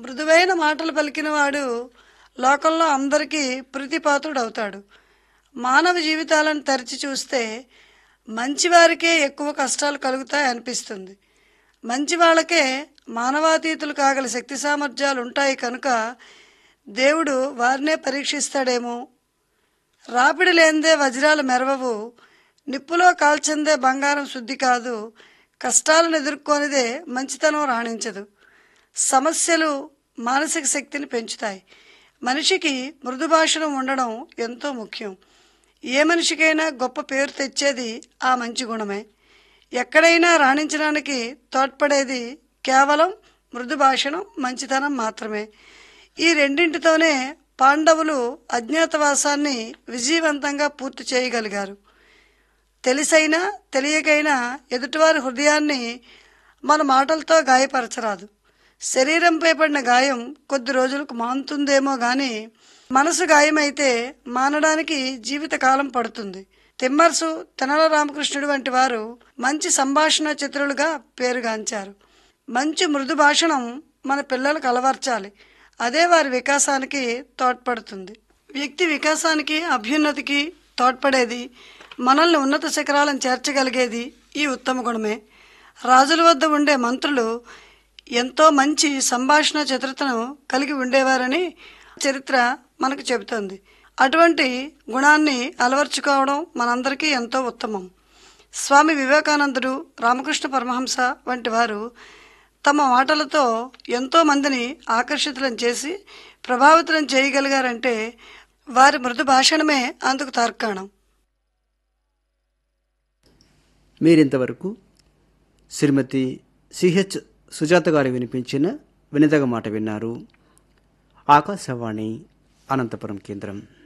మృదువైన మాటలు పలికినవాడు లోకంలో అందరికీ ప్రీతిపాత్రుడవుతాడు మానవ జీవితాలను తెరిచి చూస్తే మంచివారికే ఎక్కువ కష్టాలు కలుగుతాయి అనిపిస్తుంది మంచి వాళ్ళకే మానవాతీతులు కాగల శక్తి సామర్థ్యాలు ఉంటాయి కనుక దేవుడు వారినే పరీక్షిస్తాడేమో రాపిడి లేనిదే వజ్రాలు మెరవవు నిప్పులో కాల్చిందే బంగారం శుద్ధి కాదు కష్టాలను ఎదుర్కొనిదే మంచితనం రాణించదు సమస్యలు మానసిక శక్తిని పెంచుతాయి మనిషికి మృదు భాషను ఉండడం ఎంతో ముఖ్యం ఏ మనిషికైనా గొప్ప పేరు తెచ్చేది ఆ మంచి గుణమే ఎక్కడైనా రాణించడానికి తోడ్పడేది కేవలం మృదు భాషణం మంచితనం మాత్రమే ఈ రెండింటితోనే పాండవులు అజ్ఞాతవాసాన్ని విజయవంతంగా పూర్తి చేయగలిగారు తెలిసైనా తెలియకైనా ఎదుటివారి హృదయాన్ని మన మాటలతో గాయపరచరాదు శరీరంపై పడిన గాయం కొద్ది రోజులకు మానుతుందేమో గాని మనసు గాయమైతే మానడానికి జీవితకాలం పడుతుంది తిమ్మర్సు తెనల రామకృష్ణుడు వంటి వారు మంచి సంభాషణ చిత్రులుగా పేరుగాంచారు మంచి మృదు భాషణం మన పిల్లలకు అలవర్చాలి అదే వారి వికాసానికి తోడ్పడుతుంది వ్యక్తి వికాసానికి అభ్యున్నతికి తోడ్పడేది మనల్ని ఉన్నత శిఖరాలను చేర్చగలిగేది ఈ ఉత్తమ గుణమే రాజుల వద్ద ఉండే మంత్రులు ఎంతో మంచి సంభాషణ చతురతను కలిగి ఉండేవారని చరిత్ర మనకు చెబుతోంది అటువంటి గుణాన్ని అలవర్చుకోవడం మనందరికీ ఎంతో ఉత్తమం స్వామి వివేకానందుడు రామకృష్ణ పరమహంస వంటి వారు తమ మాటలతో ఎంతో మందిని ఆకర్షితులను చేసి ప్రభావితులను చేయగలిగారంటే వారి మృదు భాషణమే అందుకు తార్కాణం మీరింతవరకు శ్రీమతి సిహెచ్ సుజాత గారు వినిపించిన వినదగ మాట విన్నారు ఆకాశవాణి అనంతపురం కేంద్రం